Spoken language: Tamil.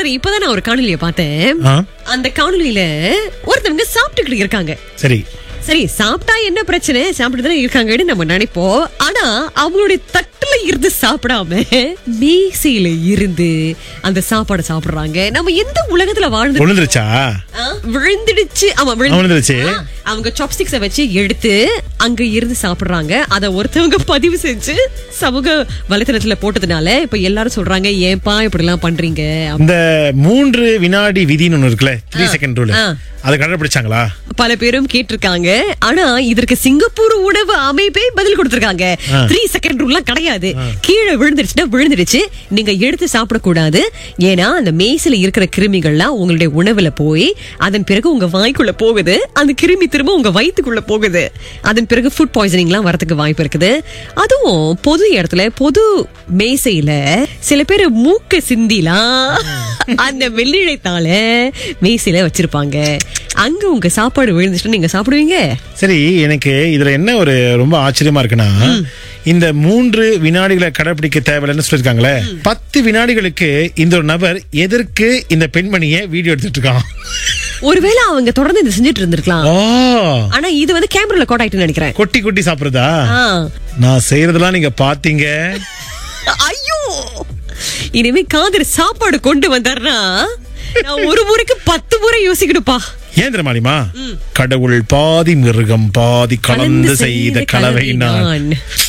சரி இப்பதான் நான் ஒரு காணொலியை பார்த்தேன் ஆ, அந்த காணொலியில ஒருத்தவங்க சாப்பிட்டுக்கிட்டு இருக்காங்க சரி சரி சாப்பிட்டா என்ன பிரச்சனை சாப்பிட்டு தானே இருக்காங்கன்னு நம்ம நினைப்போம் ஆனா அவங்களுடைய தட்டுல இருந்து சாப்பிடாம மேசையில இருந்து அந்த சாப்பாடை சாப்பிடுறாங்க நம்ம எந்த உலகத்துல வாழ்ந்து விழுந்துருச்சா ஆ, விழுந்துடுச்சு ஆமா விழுந்து- விழுந்துருச்சு. ஆ, அவங்க சாப்ஸ்டிக்ஸ வச்சு எடுத்து அங்க இருந்து சாப்பிடுறாங்க அத ஒருத்தவங்க பதிவு செஞ்சு சமூக வலைத்தளத்துல போட்டதுனால இப்ப எல்லாரும் சொல்றாங்க ஏன்பா இப்படி எல்லாம் பண்றீங்க இந்த மூன்று வினாடி விதின்னு ஒண்ணு இருக்குல்ல த்ரீ செகண்ட் ரூல் ஆ. அதை கடைபிடிச்சாங்களா பல பேரும் கேட்டிருக்காங்க ஆனா இதற்கு சிங்கப்பூர் உணவு அமைப்பே பதில் கொடுத்திருக்காங்க த்ரீ செகண்ட் ரூல்லாம் கிடையாது கீழே விழுந்துருச்சுன்னா விழுந்துருச்சு நீங்க எடுத்து சாப்பிடக்கூடாது ஏன்னா அந்த மேசில இருக்கிற கிருமிகள்லாம் உங்களுடைய உணவுல போய் அதன் பிறகு உங்க வாய்க்குள்ள போகுது அந்த கிருமி திரும்ப உங்க வயித்துக்குள்ள போகுது அதன் பிறகு ஃபுட் பாய்சனிங்லாம் வரதுக்கு வாய்ப்பு இருக்குது அதுவும் பொது இடத்துல பொது மேசையில சில பேர் மூக்க சிந்திலாம் அந்த வெள்ளிழைத்தால மேசையில வச்சிருப்பாங்க அங்க உங்க சாப்பாடு விழுந்துச்சுன்னா நீங்க சாப்பிடுவீங்க சரி எனக்கு இதுல என்ன ஒரு ரொம்ப ஆச்சரியமா இருக்குன்னா இந்த மூன்று வினாடிகளை கடைபிடிக்க தேவையில்லைன்னு சொல்லிருக்காங்களே பத்து வினாடிகளுக்கு இந்த ஒரு நபர் எதற்கு இந்த பெண்மணியை வீடியோ எடுத்துட்டு இருக்கான் ஒருவேளை அவங்க தொடர்ந்து இதை செஞ்சுட்டு இருந்திருக்கலாம் ஓ ஆனா இது வந்து கேமரால கோட் ஆயிட்டுன்னு நினைக்கிறேன் கொட்டி கொட்டி சாப்பிடுறதா ஆ. நான் செய்யறதெல்லாம் நீங்க பாத்தீங்க ஐயோ இனிமே காதர் சாப்பாடு கொண்டு வந்தாருன்னா நான் ஒரு முறைக்கு பத்து முறை யோசிக்கணும்ப்பா ஏன் தெரியுமாலிமா கடவுள் பாதி மிருகம் பாதி கலந்து செய்த கலவை நான் நான்